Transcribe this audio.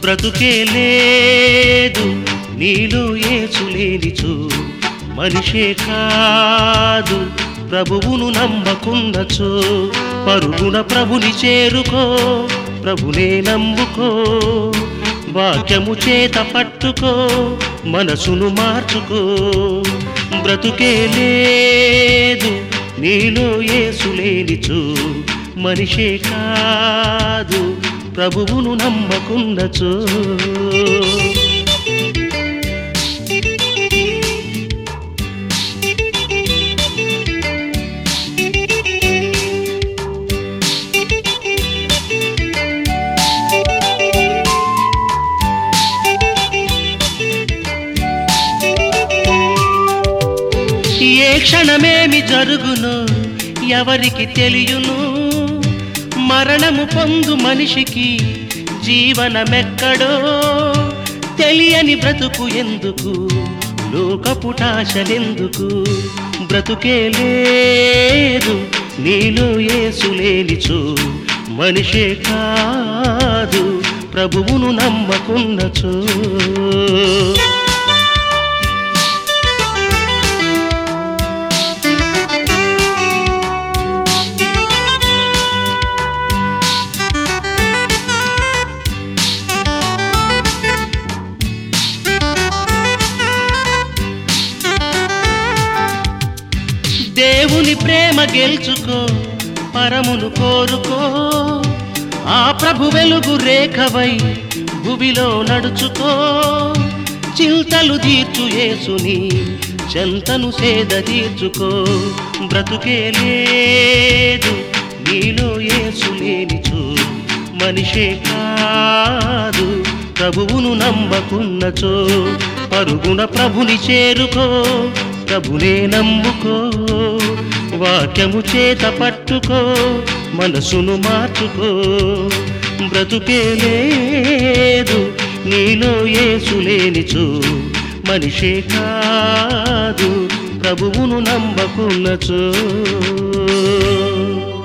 బ్రతుకే లేదు నీలో ఏసు లేనిచు మనిషే కాదు ప్రభువును నమ్మకున్నచో పరుగున ప్రభుని చేరుకో ప్రభునే నమ్ముకో వాక్యము చేత పట్టుకో మనసును మార్చుకో బ్రతుకే లేదు నీలో ఏసు లేనిచు మనిషే కాదు ప్రభువును నమ్మకున్నచో ఏ క్షణమేమి జరుగును ఎవరికి తెలియను మరణము పొందు మనిషికి జీవనమెక్కడో తెలియని బ్రతుకు ఎందుకు లోకపుటాశలెందుకు బ్రతుకే లేదు నీలో ఏసు లేనిచో మనిషే కాదు ప్రభువును నమ్మకున్నచో దేవుని ప్రేమ గెలుచుకో పరమును కోరుకో ఆ ప్రభు వెలుగు రేఖవై భువిలో నడుచుకో చింతలు తీర్చు యేసుని చెంతను సేద తీర్చుకో బ్రతుకే లేదు నీలో యేసు లేనిచో మనిషే కాదు ప్రభువును నమ్మకున్నచో పరుగున ప్రభుని చేరుకో ప్రభునే నమ్ముకో వాక్యము చేత పట్టుకో మనసును మార్చుకో బ్రతుకే లేదు నీలో ఏసు లేనిచో మనిషే కాదు ప్రభువును నమ్మకున్నచో